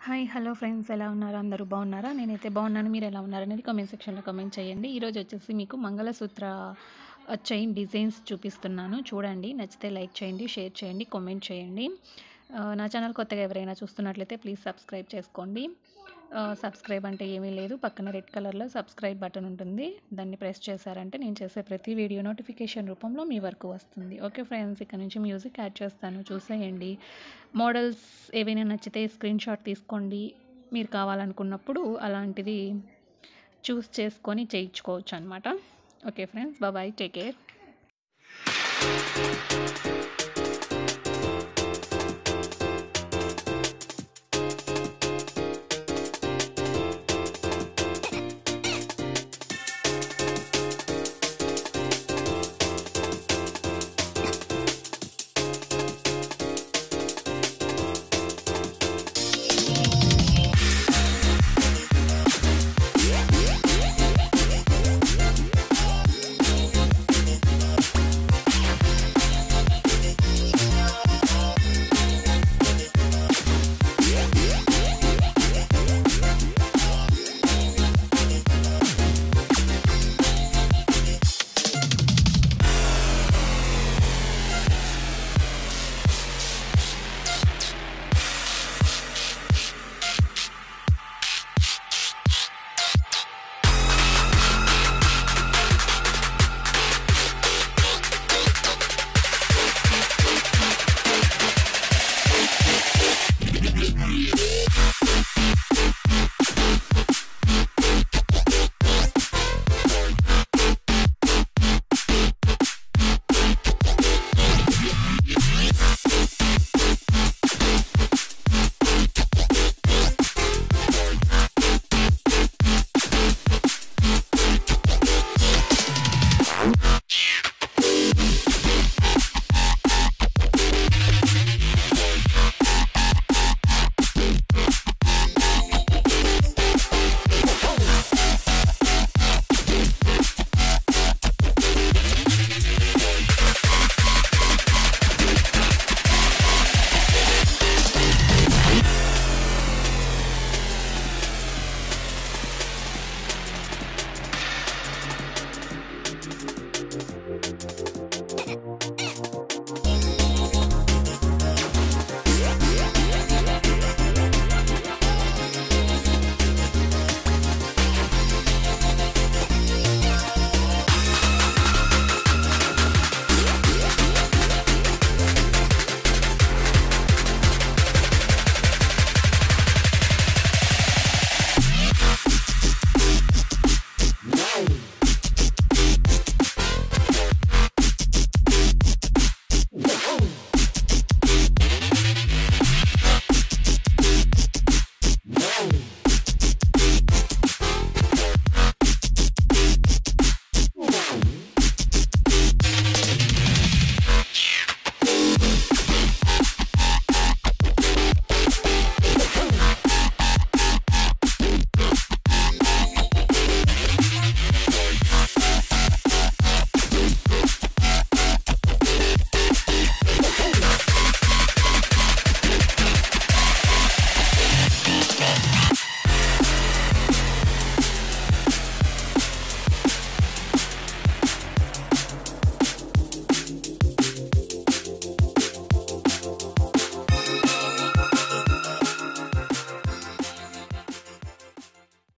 hi hello friends ఎలా ఉన్నారు అందరూ బాగున్నారా నేనైతే బాగున్నాను మీరు ఎలా ఉన్నారు అనేది కామెంట్ సెక్షన్లో కామెంట్ చేయండి ఈరోజు వచ్చేసి మీకు మంగళసూత్ర చైన్ డిజైన్స్ చూపిస్తున్నాను చూడండి నచ్చితే లైక్ చేయండి షేర్ చేయండి కామెంట్ చేయండి ఆ, నా ఛానల్ కొత్తగా ఎవరైనా చూస్తున్నట్లయితే ప్లీజ్ సబ్స్క్రైబ్ చేసుకోండి ఆ, సబ్స్క్రైబ్ అంటే ఏమీ లేదు పక్కన రెడ్ కలర్లో సబ్స్క్రైబ్ బటన్ ఉంటుంది దాన్ని ప్రెస్ చేశారంటే నేను చేసే ప్రతి వీడియో నోటిఫికేషన్ రూపంలో మీ వరకు వస్తుంది ఓకే ఫ్రెండ్స్ ఇక్కడ నుంచి మ్యూజిక్ యాడ్ చేస్తాను చూసేయండి మోడల్స్ ఏవైనా నచ్చితే స్క్రీన్ షాట్ తీసుకోండి మీరు కావాలనుకున్నప్పుడు అలాంటిది చూస్ చేసుకొని చేయించుకోవచ్చు అనమాట okay friends bye take care